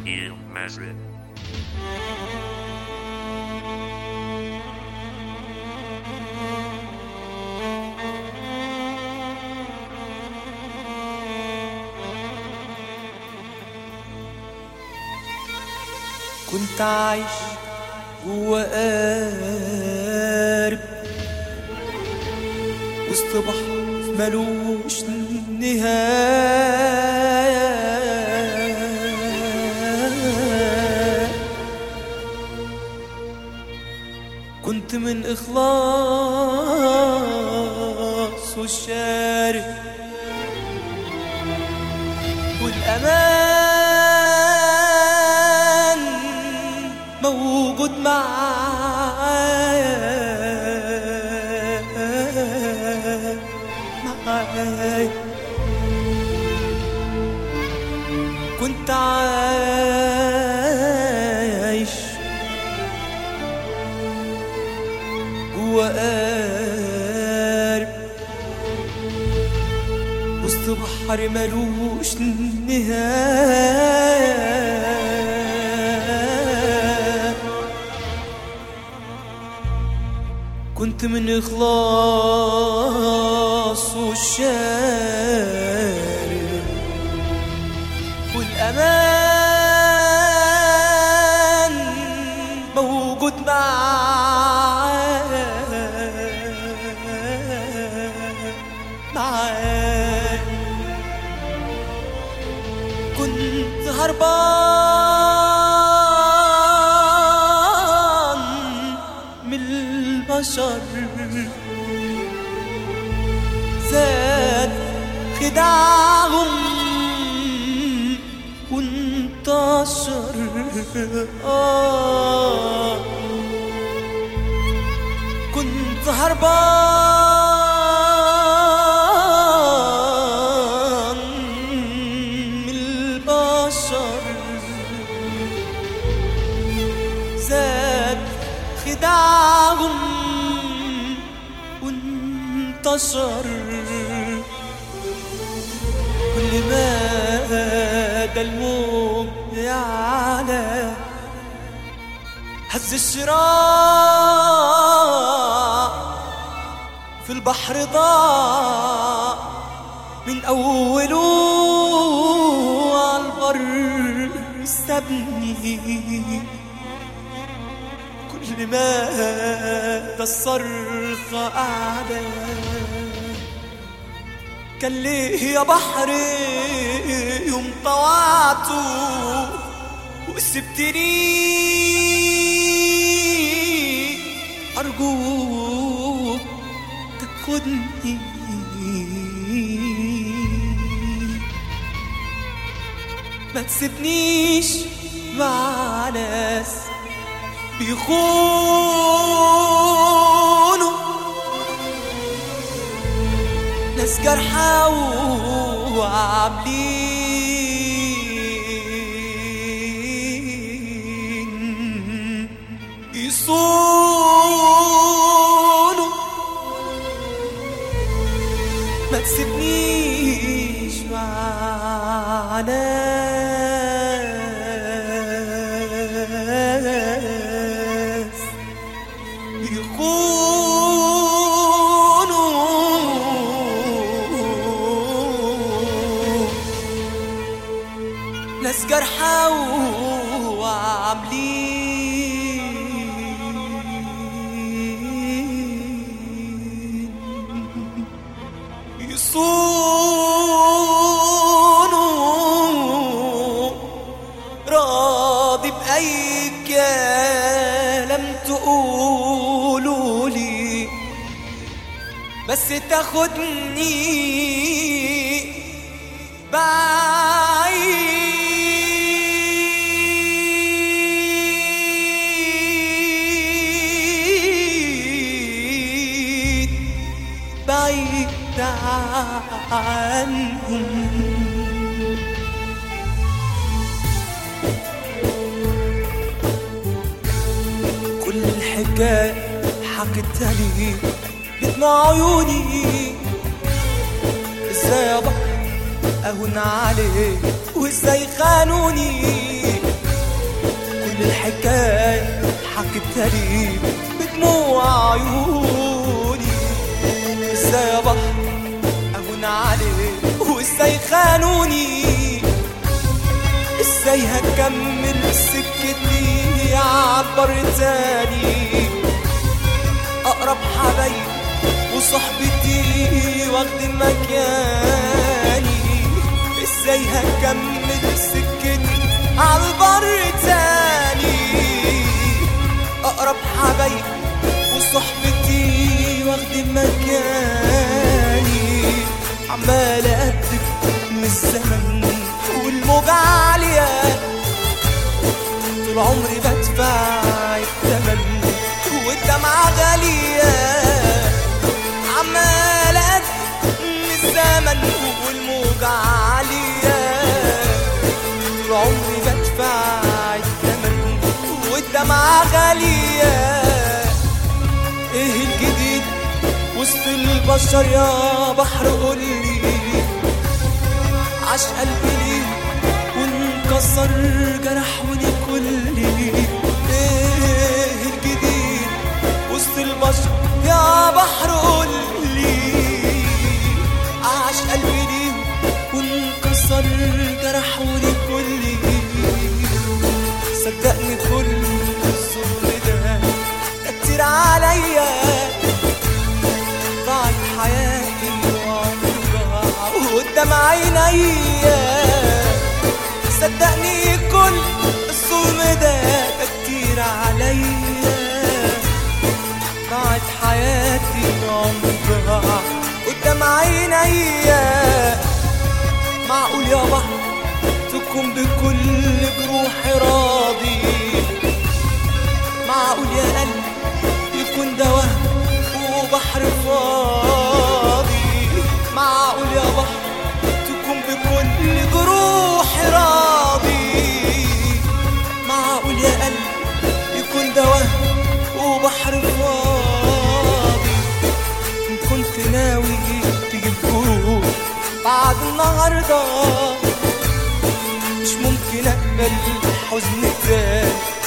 you, Mesrit. كنت عايش جوا قارب وسط بحر ملوش نهاية كنت من إخلاص والشارع والأمان موجود معايا معايا كنت عايش جوا قارب وسط بحر ملوش نهاية كنت من إخلاص والشارب والأمان موجود معايا معايا كنت هربان من البشر زاد خداعهم وانتشر آه كنت هربان من البشر زاد خداعهم وانتشر كل ما ده الموج يعلى هز الشراع في البحر ضاع من أوله عالبر سابني كل ما ده الصرخة أعلى كان ليه يا بحر يوم طوعته وسبتني أرجوك تاخدني ما تسيبنيش مع ناس بيخونوا ناس جرحى وعاملين يصونوا ما تسيبنيش مع ناس يخونوا ناس جرحى وعاملين يصونوا راضي بأي كلام تقولوا لي بس تاخدني بعيد بعيد عنهم كل الحكاية حكيتها لي بدمع عيوني ازاي يا بحر اهون عليك وازاي خانوني كل الحكاية حكيتها لي بدموع عيوني ازاي يا بحر اهون عليك وازاي خانوني ازاي هكمل سكتي عبر تاني اقرب حبايب وصحبتي واخد مكاني ازاي هكمل سكتي عالبر تاني اقرب حبايب وصحبتي واخد مكاني عمال اقدم من الزمن والموجة عالية طول عمري بدفع الثمن والدمعة غالية عمال أقدم من الزمن والموجة عالية طول عمري بدفع الثمن والدمعة غالية ايه الجديد وسط البشر يا بحر قولي عاش قلبي ليه وانكسر جرحوني كلي ايه الجديد وسط البشر يا بحر قولي عاش قلبي ليه وانكسر جرحوني كلي صدقني كل الظلم ده ده كتير عليا ضاعت حياتي وعمري ضاع قدام عينيا صدقني كل الظلم ده ده كتير عليا ضاعت حياتي وعمري ضاع قدام عينيا معقول يا بحر تكون بكل جروحي راضي معقول يا قلب يكون ده وهم وبحر فاضي معقول يا بحر تكون بكل جروحي راضي معقول يا قلب يكون ده وهم وبحر فاضي إن كنت ناوي تجيب جروح بعد النهارده مش ممكن اقبل حزن تاني